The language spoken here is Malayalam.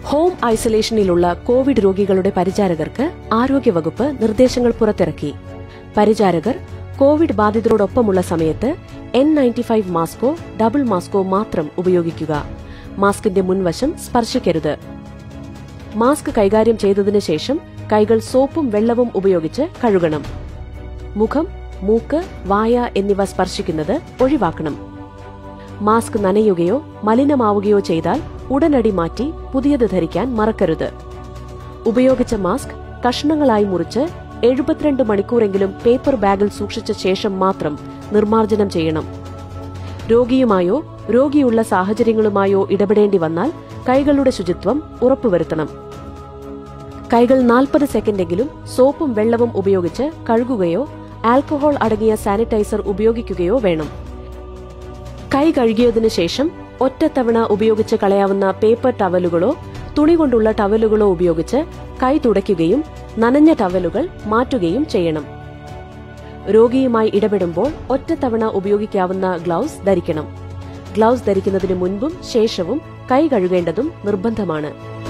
ഹോം ഐസൊലേഷനിലുള്ള കോവിഡ് രോഗികളുടെ പരിചാരകർക്ക് ആരോഗ്യവകുപ്പ് നിർദ്ദേശങ്ങൾ പുറത്തിറക്കി പരിചാരകർ കോവിഡ് ബാധിതരോടൊപ്പമുള്ള സമയത്ത് എൻ നയൻറ്റി ഫൈവ് മാസ്കോ ഡബിൾ മാസ്കോ മാത്രം ഉപയോഗിക്കുക മാസ്കിന്റെ മുൻവശം സ്പർശിക്കരുത് മാസ്ക് കൈകാര്യം ചെയ്തതിനു ശേഷം കൈകൾ സോപ്പും വെള്ളവും ഉപയോഗിച്ച് കഴുകണം മുഖം മൂക്ക് വായ എന്നിവ സ്പർശിക്കുന്നത് ഒഴിവാക്കണം മാസ്ക് നനയുകയോ മലിനമാവുകയോ ചെയ്താൽ ഉടനടി മാറ്റി പുതിയത് ധരിക്കാൻ മറക്കരുത് ഉപയോഗിച്ച മാസ്ക് കഷ്ണങ്ങളായി മുറിച്ച് എഴുപത്തിരണ്ട് മണിക്കൂറെങ്കിലും പേപ്പർ ബാഗിൽ സൂക്ഷിച്ച ശേഷം മാത്രം നിർമ്മാർജ്ജനം ചെയ്യണം രോഗിയുമായോ രോഗിയുള്ള സാഹചര്യങ്ങളുമായോ ഇടപെടേണ്ടി വന്നാൽ കൈകളുടെ ശുചിത്വം ഉറപ്പുവരുത്തണം കൈകൾ നാൽപ്പത് സെക്കൻഡെങ്കിലും സോപ്പും വെള്ളവും ഉപയോഗിച്ച് കഴുകുകയോ ആൽക്കഹോൾ അടങ്ങിയ സാനിറ്റൈസർ ഉപയോഗിക്കുകയോ വേണം കൈ കഴുകിയതിനു ശേഷം ഒറ്റത്തവണ ഉപയോഗിച്ച് കളയാവുന്ന പേപ്പർ ടവലുകളോ തുണി കൊണ്ടുള്ള ടവലുകളോ ഉപയോഗിച്ച് കൈ തുടയ്ക്കുകയും നനഞ്ഞ ടവലുകൾ മാറ്റുകയും ചെയ്യണം രോഗിയുമായി ഇടപെടുമ്പോൾ ഒറ്റത്തവണ ഉപയോഗിക്കാവുന്ന ഗ്ലൗസ് ധരിക്കണം ഗ്ലൗസ് ധരിക്കുന്നതിന് മുൻപും ശേഷവും കൈ കഴുകേണ്ടതും നിർബന്ധമാണ്